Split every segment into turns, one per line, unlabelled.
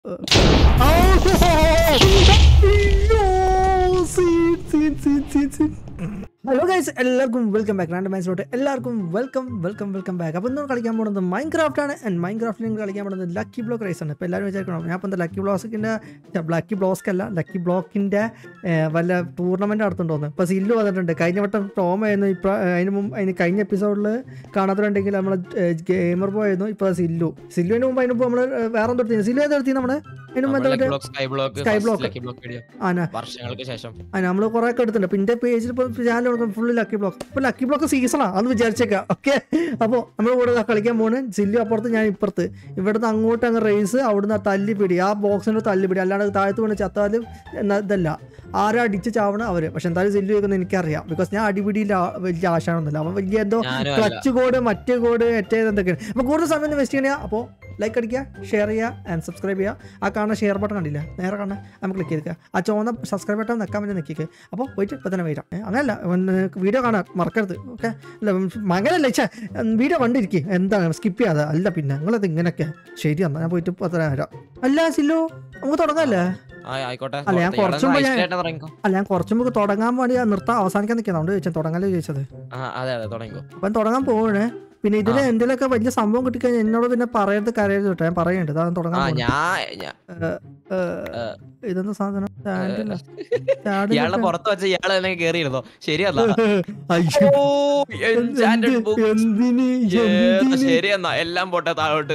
Hello guys എല്ലാവർക്കും welcome back റാൻഡ് മാച്ചിലോട്ട് എല്ലാവർക്കും വെൽക്കം വെൽക്കം വെൽക്കം ബാക്ക് അപ്പോൾ ഇന്ന് കളിക്കാൻ പോകുന്നത് മൈൻ ക്രാഫ്റ്റ് ആണ് ആൻഡ് മൈൻ ക്രാഫ്റ്റിൽ നിങ്ങൾ കളിക്കാൻ പോകുന്നത് ലക്കി ബ്ലോക്ക് റേസ് ആണ് ഇപ്പോൾ എല്ലാവരും വിചാരിക്കണം ഞാൻ ഇപ്പോൾ എന്താ ലക്കി ബ്ലോക്കിൻ്റെ ലക്കി ബ്ലോക്ക് അല്ല ലക്കി ബ്ലോക്കിൻ്റെ വല്ല ടൂർണമെൻറ്റ് നടത്തുന്നുണ്ടോന്ന് ഇപ്പോൾ സില്ലു വന്നിട്ടുണ്ട് കഴിഞ്ഞ വട്ടം ടോം ആയിരുന്നു ഇപ്പോൾ അതിന് മുമ്പ് അതിന് കഴിഞ്ഞ എപ്പിസോഡിൽ കാണാത്തവരുണ്ടെങ്കിൽ നമ്മൾ ഗെയിമർ ബോയ് ആയിരുന്നു ഇപ്പോൾ സില്ലു സില്ലുവിന് മുമ്പ് അതിന് മുമ്പ് നമ്മൾ വേറെ എന്തെടുത്തി സില്ലു ഏതെടുത്തി നമ്മൾ അതിന് മുമ്പ് എന്താ മറ്റേ
sky block
Sky block.
Lucky block video
ആന
വർഷങ്ങൾക്ക് ശേഷം
ആ നമ്മൾ കുറെ ഒക്കെ എടുത്തിട്ടുണ്ട് അപ്പോൾ എൻ്റെ പേജിൽ ഇപ്പോൾ ചാനൽ കൊടുക്കും ഫുള്ള് ലക്കി ബ്ലോക്ക് ഇപ്പോൾ ലക്കി ബ്ലോക്ക് സീസണാണ് അന്ന് വിചാരിച്ചേക്കാം ഓക്കെ അപ്പോൾ നമ്മൾ കൂടെ ദാ കളിക്കാൻ പോകുന്നത് സില്ലു അപ്പുറത്ത് ഞാൻ ഇപ്പുറത്ത് ഇവിടുന്ന് അങ്ങോട്ട് അങ്ങ് റേസ് അവിടുന്ന് ആ തല്ലിപ്പിടി ആ ബോക്സിൻ്റെ തല്ലിപ്പിടി അല്ലാണ്ട് താഴത്ത് വീണ് ചത്താലും എന്നാ ഇതല്ല ആരും അടിച്ച് ചാവണം അവർ പക്ഷെ എന്തായാലും സില്ലു വെക്കുന്നത് എനിക്കറിയാം ബിക്കോസ് ഞാൻ അടിപിടിയിൽ ആ- വലിയ ആശാനൊന്നുമില്ല അവൻ വലിയ എന്തോ
ഞാനും അല്ല
ക്ലച്ച് കോഡ് മറ്റേ കോഡ് മറ്റേ എന്തൊക്കെയാണ് അപ്പോൾ കൂടുതൽ സമയം വെസ്റ്റ് ചെയ്യുക അപ്പോൾ ലൈക്ക് അടിക്കുക ഷെയർ ചെയ്യുക ആൻഡ് സബ്സ്ക്രൈബ് ചെയ്യുക ആ കാണുന്ന ഷെയർ ബട്ടൺ കണ്ടില്ല നേരെ കാണാൻ നമുക്ക് ക്ലിക്ക് ചെയ്തിക്കുക ആ ചുവന്ന സബ്സ്ക്രൈബ് ബട്ടൺ നിൽക്കാൻ വേണ്ടി നിൽക്കുക അപ്പോൾ പോയിട്ട് ഇപ്പോൾ തന്നെ വരാം ഏ, അങ്ങനല്ല വീഡിയോ കാണാൻ മറക്കരുത് ഓക്കെ അല്ല ഉം, അങ്ങനെയല്ല ഇച്ഛ വീഡിയോ കണ്ടിരിക്കും എന്താണ് സ്കിപ്പ് ചെയ്യാതെ അല്ല പിന്നെ നിങ്ങളത് ഇങ്ങനെയൊക്കെ ശരി എന്നാ ഞാൻ പോയിട്ട് ഇപ്പോൾ തന്നെ വരാം അല്ല സില്ലു നമുക്ക് തുടങ്ങാമല്ലേ
ആ, ആയിക്കോട്ടെ
അല്ല, ഞാൻ
ഇയാളൊന്ന്
കുറച്ചും മുമ്പ് ഞാൻ-
ഐസ്ലേറ്റ് തുടങ്ങിക്കോ
അല്ല ഞാൻ കുറച്ചും മുമ്പ് തുടങ്ങാൻ വേണ്ടി ആ നിർത്താൻ അവസാനിക്കാൻ നിൽക്കുന്നത് അതുകൊണ്ട് ചോദിച്ചാൽ തുടങ്ങാനേ ചോദിച്ചത്
ആ അതെ അതെ തുടങ്ങിക്കോ
അപ്പം തുടങ്ങാൻ പോവാണ് പിന്നെ ഇതിൽ
ആ.
എന്തെങ്കിലുമൊക്കെ വലിയ സംഭവം കിട്ടിക്കഴിഞ്ഞാൽ എന്നോട് പിന്നെ പറയരുത് കരയരുത് കേട്ടോ ഞാൻ പറയുന്നുണ്ട് അതാണ്
ആ
തുടങ്ങാൻ പോകുന്നത്.
ഞാൻ ഞാൻ-
ഏ, ഇതെന്താ സാധനം ചാടില്ല. ചാടില്ല.
ഇയാളുടെ പുറത്ത് വെച്ച ഇയാള് തന്നെ കേറിയിരുന്നോ ശരിയല്ല
അയ്യോ.
ഓ enchanted
എന്ത്-
book.
എന്തിന്
ഏതാ
എന്തിന്?
ശരിയെന്നാ എല്ലാം പോട്ടെ താഴോട്ട്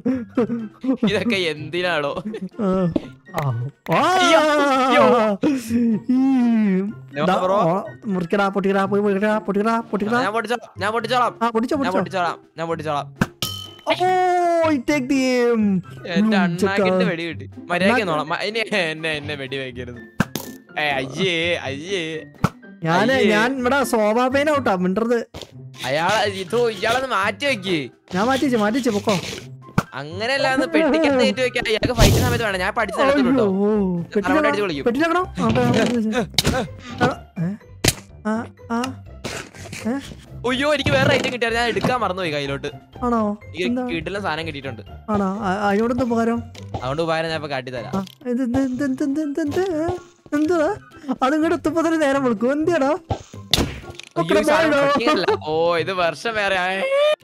ഇതൊക്കെ എന്തിനാണോ
ആ. ആ. ആ.
അയ്യോ, അയ്യോ.
ഈ.
ഞാൻ
ദാ,
ബ്രോ.
ഓ, മുറിക്കടാ പൊട്ടിക്കടാ പോയി പൊട്ടിക്കടാ പൊട്ടിക്കടാ പൊട്ടിക്കടാ
ഞാൻ പൊട്ടിച്ചോളാം ഞാൻ പൊട്ടിച്ചോളാം
ആ പൊടിച്ചോ
ഞാൻ
പൊടിച്ചോ
പൊട്ടിച്ചോളാം ഞാൻ പൊട്ടിച്ചോളാം
ഓ ടേക്ക് ദി എയിം
എന്റെ
ഉം,
അണ്ണാക്കിന്റെ
ചെക്ക.
വെടി കിട്ടി മര്യാദക്ക് നോളാം ഇനി എന്നെ എന്നെ വെടി വെക്കരുത് ഏ അയ്യേ അയ്യേ
ഞാൻ
അയ്യേ.
ഞാൻ ഇവിടെ സോഭാപേന ഔട്ടാ മിണ്ടത്
അയാളെ ഇത് ഇയാളൊന്ന് മാറ്റി വെക്ക്
ഞാൻ മാറ്റിച്ചു മാറ്റിച്ചു പൊക്കോ
അങ്ങനെയല്ല ഒന്ന് പെട്ടിക്കകത്ത് കയറ്റി വെക്കാൻ ഇയാൾക്ക് ഫൈറ്റ് സമയത്ത് വേണം ഞാൻ പഠിച്ച
അയ്യോ,
കേട്ടോ
ഓ,
തറവാട് അടിച്ച് വിളിക്കും.
പെട്ടിലാക്കണോ? ആ, ആ, ഏ? ആ, ആ, ഏ?
അയ്യോ എനിക്ക് വേറെ ഐറ്റം കിട്ടിയാൽ ഞാൻ എടുക്കാൻ മറന്നുപോയി കയ്യിലോട്ട്
ആണോ
ഈ
എന്താ
വീട്ടിലെ സാധനം കിട്ടിയിട്ടുണ്ട്
ആണോ ആ- അതിനോടെന്ത് ഉപകാരം
അതുകൊണ്ട് ഉപകാരം ഞാൻ ഇപ്പൊ കാട്ടിത്തരാം
ആ, ഇത് ഇത് ഇത് ഇത് ഇത് ഇത് ഇത് ഏ? എന്തുവാ അത് ഇങ്ങോട്ട് എത്തുമ്പോ തന്നെ നേരം വിളിക്കും എന്തിയാടാ
അയ്യോ, ഈ സാധനം working അല്ല. ഓ ഇത് വർഷം വേറെ ആയേ.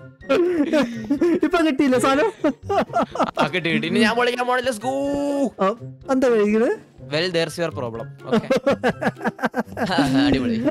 ഇപ്പൊ കിട്ടിയില്ല സാധനം
ആ, കിട്ടി കിട്ടി ഇനി ഞാൻ വിളിക്കാൻ പോണില്ല സ്കൂ
ആ, എന്താ കഴിക്കുന്നത്
well there's your problem okay അടിപൊളി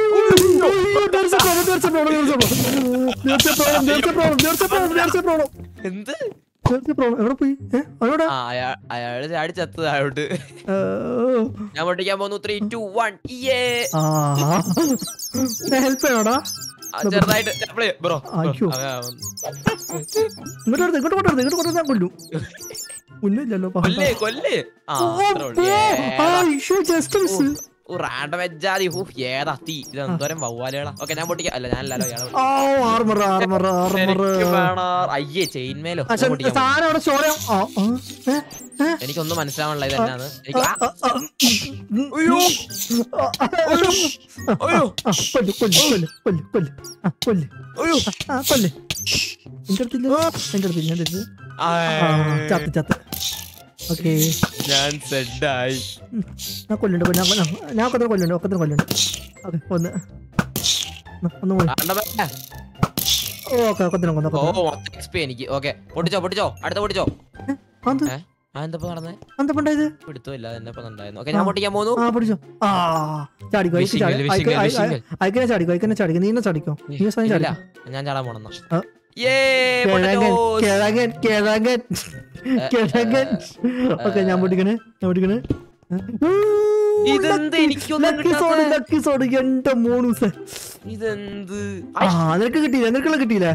എന്ത്
എവിടെ പോയി ഏ? അവനോടാ?
ആ അയാൾ അയാള് ചാടി ചത്ത് താഴോട്ട്
ഏ,
ഞാൻ പൊട്ടിക്കാൻ പോകുന്നു ത്രീ ടു വൺ
ആ. ഞാൻ ഹെൽപ്പ് ചെയ്യണോടാ
ചെറുതായിട്ട് ബ്രോ
അയ്യോ. ഇങ്ങോട്ട് കൊടുത്ത് ഇങ്ങോട്ട് കൊണ്ടുവരുത് ഇങ്ങോട്ട് കൊണ്ടുവന്ന് ഞാൻ കൊല്ലും മുന്നില്ലല്ലോ
കൊല്ലേ കൊല്ലേ ആ അത്രേ ഉള്ളൂ. ഏതാ?
ജസ്റ്റ് മിസ്
ഓ, റാണ്ടം വെച്ചാതി ഹൂ ഏതാ തീ ഇത് എന്തോരം വവ്വാലുകളാ ഓക്കെ ഞാൻ പൊട്ടിക്കാം അല്ല ഞാനല്ലോ ഇയാളെ
ഓ ആർമർ ആർമർ ആർമർ
എനിക്ക് വേണം അയ്യേ ചെയിൻ മേലോ ഞാൻ പൊട്ടിക്കാൻ പോകുന്നു.
സാധനം അവിടെ ചോര ആ, ആ, ഏ, ഏ,
എനിക്കൊന്നും മനസ്സിലാവണില്ല ഇതെന്നാന്ന് എനിക്ക്
ആ,
ആ,
ആ, ആ, ഉം,
അയ്യോ
ആ, ആ,
അയ്യോ അയ്യോ
ആ, കൊല്ല് കൊല്ല് കൊല്ല് കൊല്ല് കൊല്ല് ആ, കൊല്ല്
അയ്യോ
ആ കൊല്ല് എന്റെ അടുത്തില്ല എന്റെ അടുത്തില്ല എന്റെ അടുത്ത്
ആ,
ആ ചത്ത് ചത്ത് ഓക്കെ
ഞാൻ സെഡായി
ഞാൻ കൊല്ലുണ്ട് കൊല്ല്, ഞാൻ കൊല്ല്- ഞാൻ ഒക്കത്തിന് കൊല്ലുണ്ട് ഒക്കത്തിന് കൊല്ലുണ്ട് ഓക്കെ ഒന്ന് ന- ഒന്ന് പോയി ഓക്കെ ഒക്കത്തിന് കൊന്നു
ഓ
ഒക്കത്തിന്
മൊത്തം എക്സ്പി എനിക്ക് ഓക്കെ പൊട്ടിച്ചോ പൊട്ടിച്ചോ അടുത്ത പൊട്ടിച്ചോ
അത്
ഏ? ആ എന്താ നടന്നേ
എന്താ പണ്ടായത്
പിടുത്തോ ഇല്ല എന്നെ ഇപ്പൊ ഉണ്ടായിരുന്നു ഓക്കെ ഞാൻ പൊട്ടിക്കാൻ പോകുന്നു
ആ പിടിച്ചോ ആ ചാടിക്കോ അയക്ക്
Wishing
ചാടി
well, wishing well, wishing well.
അയക്കനെ ചാടിക്കോ അയക്കനെ ചാടിക്കോ നീ എന്നെ ചാടിക്കോ നീ സ്വയം
ഇല്ല
ചാടിക്കോ
ഞാൻ ചാടാൻ പോണെന്നാ
ആ.
ഏ
കിഴങ്ങൻ കിഴങ്ങൻ കിഴങ്ങൻ കിഴങ്ങൻ ഓക്കെ ഞാൻ പൊട്ടിക്കണേ ഞാൻ പൊട്ടിക്കണേ
ഇതെന്ത് എനിക്കൊന്നും
ലക്കി സോഡ്
കിട്ടാത്തെ?
ലക്കി സോഡ് എന്റെ മോണൂസേ
ഇതെന്ത്
ആ നിനക്ക് കിട്ടിയില്ലേ നിനക്കുള്ള കിട്ടിയില്ലേ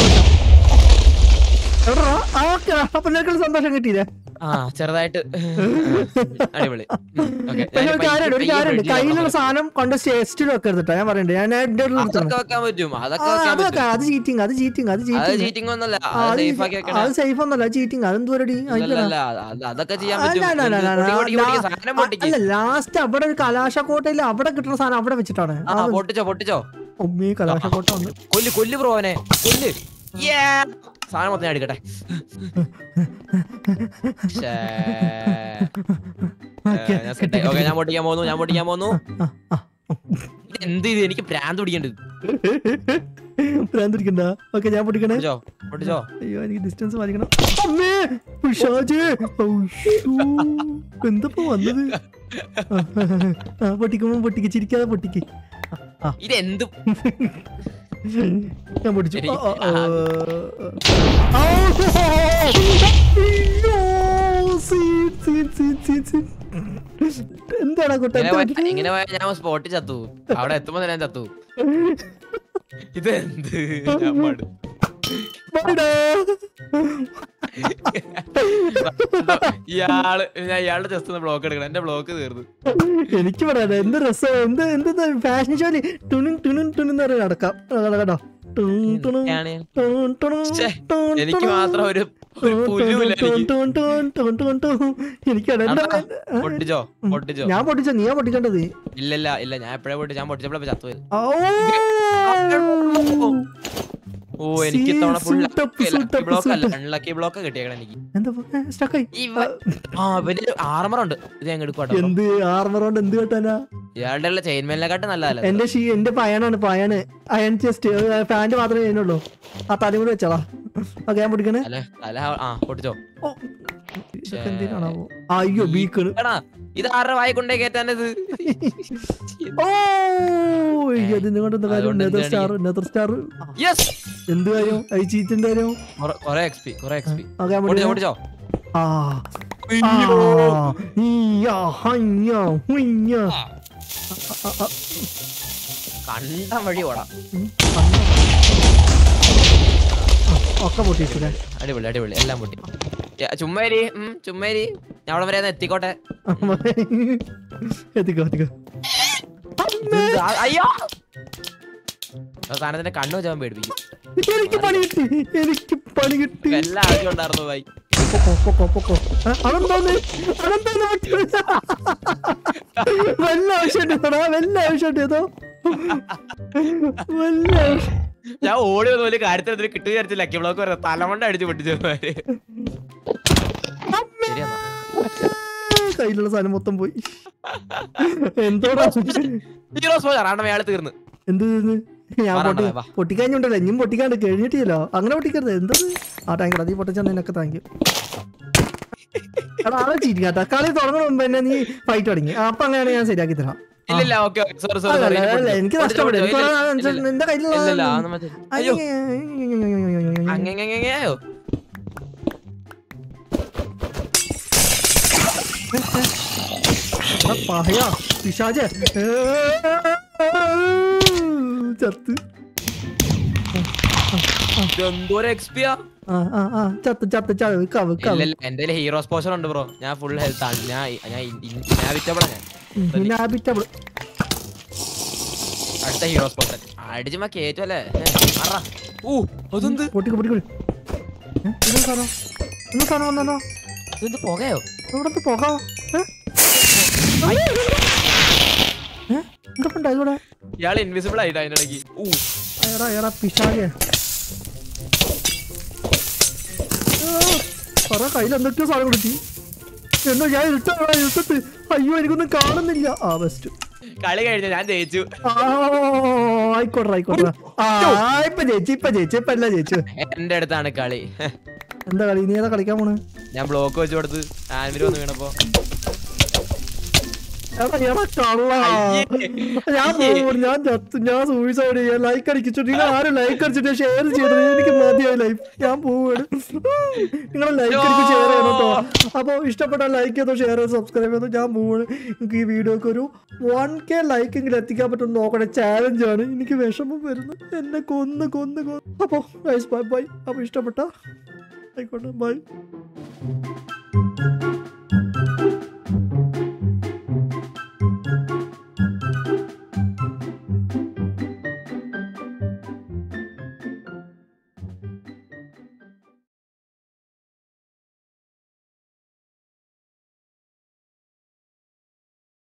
എവിടെടാ? ആ, ഓക്കേ. അപ്പൊ നിനക്കുള്ള സന്തോഷം കിട്ടിയില്ലേ
ആ ചെറുതായിട്ട് അടിപൊളി ഓക്കെ
പക്ഷെ ഒരു കാര്യമുണ്ട് ഒരു കാര്യമുണ്ട് കയ്യിലുള്ള സാധനം കൊണ്ട് സ്റ്റേസ്റ്റിൽ വെക്കരുത് കേട്ടോ ഞാൻ പറയണ്ടേ ഞാൻ എന്റെ ഒരു
അതൊക്കെ വെക്കാൻ പറ്റും അതൊക്കെ വെക്കാൻ
അത്
പറ്റും
വെക്കാം അത് ചീറ്റിങ് അത് ചീറ്റിങ് അത്
അത്
ചീറ്റിങ്
ചീറ്റിംഗ് ഒന്നല്ല അത് സേഫ് ആക്കി വെക്കണ
അത് സേഫ് ഒന്നല്ല ചീറ്റിങ് അതെന്തോരടി
അല്ലല്ല അത് അതൊക്കെ ചെയ്യാൻ പറ്റും എന്ത് പൊട്ടിക്ക് പൊട്ടിക്ക് പൊട്ടിക്ക് സാധനം പൊട്ടിക്ക്
അല്ല ലാസ്റ്റ് അവിടെ ഒരു കലാശക്കോട്ടയിൽ അവിടെ കിട്ടുന്ന സാധനം അവിടെ വെച്ചിട്ടാണ്
ആ പൊട്ടിച്ചോ പൊട്ടിച്ചോ
ഒമ്മി കലാശക്കോട്ട വന്ന്
കൊല്ല് കൊല്ല് ബ്രോവനെ കൊല്ല് Yeah. സാധനം മൊത്തം ഞാൻ എടുക്കട്ടെ ശ്ശേ.
ഓക്കേ,
ഞാൻ
കിട്ടി,
set ആയി. ഓക്കേ,
കിട്ടി.
ഞാൻ പൊട്ടിക്കാൻ പോകുന്നു ഞാൻ പൊട്ടിക്കാൻ പോകുന്നു
ആ, ആ.
ഇത് എന്ത് ഇത് എനിക്ക് പ്രാന്ത് പിടിക്കണ്ട്
ഭ്രാന്ത് പിടിക്കണ്ട ഓക്കെ ഞാൻ പൊട്ടിക്കണേ
പൊട്ടിച്ചോ പൊട്ടിച്ചോ
അയ്യോ എനിക്ക് ഡിസ്റ്റൻസ് പാലിക്കണം അമ്മേ പിശാചേ ഔ, ശ്ശൂ. എന്തപ്പോ വന്നത് ആ, ആ, പൊട്ടിക്കുമ്പോ പൊട്ടിക്ക് ചിരിക്കാതെ പൊട്ടിക്ക് ആ, ആ,
ഇത് എന്ത്
ഞാൻ പൊട്ടിച്ചു
എനിക്ക്
ആ, ആ, ആ. ഔ, അയ്യോ, scene, scene, scene, scene, scene. എന്താടാ കുട്ട
ഇങ്ങനെ പോയ- ഇങ്ങനെ പോയാൽ ഞാൻ സ്പോട്ടിൽ ചത്തു അവിടെ എത്തുമ്പോ തന്നെ ഞാൻ ചത്തു ഇത് എന്ത് ഞാൻ പാട്. ഇയാള് ഞാൻ ഇയാളുടെ ജസ്റ്റ് ഒന്ന് ബ്ലോക്ക് എടുക്കണം എന്റെ ബ്ലോക്ക് തീർന്നു
എനിക്ക് പറയാം എന്ത് രസം എന്ത് എന്ത് ഫാഷൻ ഷോയില് ടുണും ടുണും ടുണും എന്ന് പറഞ്ഞ് നടക്കാം അതാണ് കേട്ടോ ടുൺ ടുണും
എന്തൊക്കെയാണ്?
ടുൺ ടുണും
ശ്ശേ,
ടുൺ
എനിക്ക്
ടുണും.
മാത്രം ഒരു ഒരു പുല്ലുമില്ല
ടുൺ
എനിക്ക്
ടുൺ ടുൺ ടുൺ ടുൺ ടുൺ. എനിക്കത് എന്റെ
അതാ,
ആ,
പൊട്ടിച്ചോ പൊട്ടിച്ചോ
ഞാൻ പൊട്ടിച്ച നീയാ പൊട്ടിക്കേണ്ടത്
ഇല്ല ഇല്ല ഇല്ല ഞാൻ എപ്പോഴേ പൊട്ടി ഞാൻ പൊട്ടിച്ചപ്പോഴേ ചത്തു പോയത്.
ഔ.
ഓ എനിക്ക്
See,
ഇത്തവണ full
suit up, suit up,
block അല്ല
suit up.
അൺലക്കി ബ്ലോക്ക് കിട്ടിയേക്കണം എനിക്ക്
എന്താ സ്റ്റക്കായി
ഇവൻ ആ ഇവന് ആർമർ ഉണ്ട് ഇത് ഞാൻ എടുക്കട്ടോ
എന്ത് ആർമർ കൊണ്ട് എന്ത് കേട്ടാനാ
ഇയാളുടെ ചെയിൻ മേലിനെക്കാട്ടും നല്ലതല്ല
എന്റെ ഷീ എന്റെ പയനാണ് പയന് അയൺ ചെസ്റ്റ് പാന്റ് മാത്രമേ ചെയ്യുന്നുള്ളൂ ആ തലയും കൂടി വെച്ചാളാ ഓക്കെ ഞാൻ പൊട്ടിക്കണേ
അല്ലെ അല്ല ആ പൊട്ടിച്ചോ
ഓ, ഇതൊക്കെ എന്തിനാണാവോ അയ്യോ ബീക്കണ്
എടാ ഇത് ആരുടെ വായി കൊണ്ടേ കേറ്റാനത്
ഓ അതിനെ കൊണ്ട് എന്താ കാര്യം
അതുകൊണ്ട്
നെതർ
എന്താണ്
സ്റ്റാർ നെതർ സ്റ്റാർ
യെസ്
എന്ത് കാര്യം ഐ ചീറ്റിന്റെ കാര്യം
കൊറേ എക്സ്പി കൊറേ എക്സ്പി
ഓക്കെ ഞാൻ
പൊട്ടിച്ചോ
പൊട്ടിക്കണേ
പൊട്ടിച്ചോ
ആ ആ, ഈയ്യാ, ഹയ്യാ, ഹുയ്യാ. ആ, ആ, ആ,
കണ്ട വഴി ഓടാം
ഉം, അന്ന്. ആ, ഒക്കെ പൊട്ടിച്ചില്ലേ
അടിപൊളി അടിപൊളി എല്ലാം പൊട്ടി യ, ചുമ്മാരി ഉം, ചുമ്മാരി ഞാൻ അവിടെ വരെ ഒന്ന് എത്തിക്കോട്ടെ
എത്തിക്കോ എത്തിക്കോ
ഇതെന്ത്? ആ, അയ്യോ ആ സാധനത്തിന്റെ കണ്ണു വെച്ചാൽ പേടിപ്പിക്കും
എനിക്ക് പണി കിട്ടി എനിക്ക് പണി കിട്ടി
എല്ലാ ആവശ്യം ഉണ്ടായിരുന്നു ഭായി
പൊക്കോ പൊക്കോ പൊക്കോ ആ, അതെന്തോന്ന് അതെന്തോന്ന് പറ്റിയത്? വല്ല ആവശ്യമുണ്ടോ വല്ല ആവശ്യമുണ്ടോ വല്ല ആവശ്യം
ഞാൻ ഓടി വന്ന പോലെ കാര്യത്തിൽ കിട്ടുക വിചാരിച്ചു ലക്കി ബ്ലോക്ക് വരെ തലമണ്ട അടിച്ച് പൊട്ടിച്ചു ശരിയെന്നാ
കയ്യിലുള്ള സാധനം മൊത്തം പോയി എന്തോടാ
ഹീറോസ് പോയി കാരണം അയാൾ തീർന്ന്
എന്ത് ഇത്? ഞാൻ
വാ,
പൊട്ടി
വാ, വാ.
പൊട്ടിക്കാഞ്ഞുണ്ടല്ലോ ഇനിയും പൊട്ടിക്കാണ്ട് കഴിഞ്ഞിട്ടില്ലല്ലോ അങ്ങനെ പൊട്ടിക്കരുത് എന്തത് ആ താങ്ക് യു നീ പൊട്ടിച്ചതിനൊക്കെ താങ്ക് യു എടാ ആളെ ചീറ്റി കേട്ടാ കളി തുടങ്ങുന്ന മുമ്പ് തന്നെ നീ ഫൈറ്റ് തുടങ്ങി ആ, അപ്പൊ അങ്ങനെയാണ് ഞാൻ ശരിയാക്കി തരാം
ഇല്ല ഇല്ല ഓക്കെ ഓക്കെ സോറി സോറി
അല്ല,
സോറി
അല്ല, അല്ല, എനിക്ക് നഷ്ടപ്പെട്ടു എനിക്ക് കുറെ ആൻസർ നിന്റെ കയ്യിലുള്ള
ഇല്ല ഇല്ല അതൊന്നും മതി. അയ്യോ
അയ്യോ
അങ്ങനെയോ
പറയാ പിശാചെ ചത്ത്
എന്തോരം എക്സ്പിയാ
ആ ആ ആ ചത്ത് ചത്ത് ചത്ത് കവ് കവ്
ഇല്ല എന്റെ ഹീറോസ് പോഷൻ ഉണ്ട് ബ്രോ ഞാൻ ഫുൾ ഹെൽത്ത് ആണ് ഞാൻ ഞാൻ ഞാൻ വിറ്റപ്പോഴാ ഞാൻ
ഇൻഹാബിറ്റബിൾ
അടുത്ത ഹീറോസ് പോഷൻ അടിച്ചുമ്പോ കേറ്റുമല്ലേ ഊ അതെന്ത്
പൊട്ടിക്ക് പൊട്ടിക്ക് ഇന്ന് സാധനം ഇന്ന് സാധനം വന്നോ
ഇതെന്ത് പുകയോ
ഇവിടത്ത് പോകാം എന്തൊക്കെ ഉണ്ടായി ഇവിടെ
ഇയാൾ ഇൻവിസിബിൾ ആയിട്ട് അതിന്റെ ഇടയ്ക്ക് ഊ
എടാ എടാ പിശാചെ കൊറേ കയ്യിൽ എന്തൊക്കെയോ സാധനം കൊടുത്തി എന്നോ ഞാൻ ഇരുട്ടാ ഇരുട്ടത്ത് അയ്യോ എനിക്കൊന്നും കാണുന്നില്ല ആ ബെസ്റ്റ്
കളി കഴിഞ്ഞ ഞാൻ ജയിച്ചു
ആ ആയിക്കോട്ടെ ആയിക്കോട്ടെ ആ ഇപ്പൊ ജയിച്ചു ഇപ്പൊ ജയിച്ചു ഇപ്പൊ എല്ലാം ജയിച്ചു
എന്റെ അടുത്താണ് കളി
എന്താ കളി നീ ഏതാ കളിക്കാൻ പോണ്
ഞാൻ ബ്ലോക്ക് വെച്ച് കൊടുത്ത് ആൻവിൽ വന്ന് വീണപ്പോ
എടാ എടാ കള്ള ഞാൻ പോകും ഞാൻ ചത്തു ഞാൻ സൂയിസൈഡ് ചെയ്യാൻ ലൈക്ക് അടിച്ചു നിങ്ങൾ ആരും ലൈക്ക് അടിച്ചിട്ട് ഷെയർ ചെയ്തത് എനിക്ക് മതിയായി ലൈഫ് ഞാൻ പോവാണ് നിങ്ങൾ ലൈക്ക് അടിച്ച് ഷെയർ ചെയ്യണം കേട്ടോ അപ്പോൾ ഇഷ്ടപ്പെട്ട ലൈക്ക് ചെയ്തോ ഷെയർ ചെയ്തോ സബ്സ്ക്രൈബ് ചെയ്തോ ഞാൻ പോവാണ് എനിക്ക് ഈ വീഡിയോക്ക് ഒരു വൺ കെ ലൈക്ക് എങ്കിലും എത്തിക്കാൻ പറ്റും നോക്കണേ ചാലഞ്ചാണ് എനിക്ക് വിഷമം വരുന്നു എന്നെ കൊന്ന് കൊന്ന് കൊന്ന് അപ്പോൾ ബൈ ബൈ അപ്പോൾ ഇഷ്ടപ്പെട്ട ആയിക്കോട്ടെ ബൈ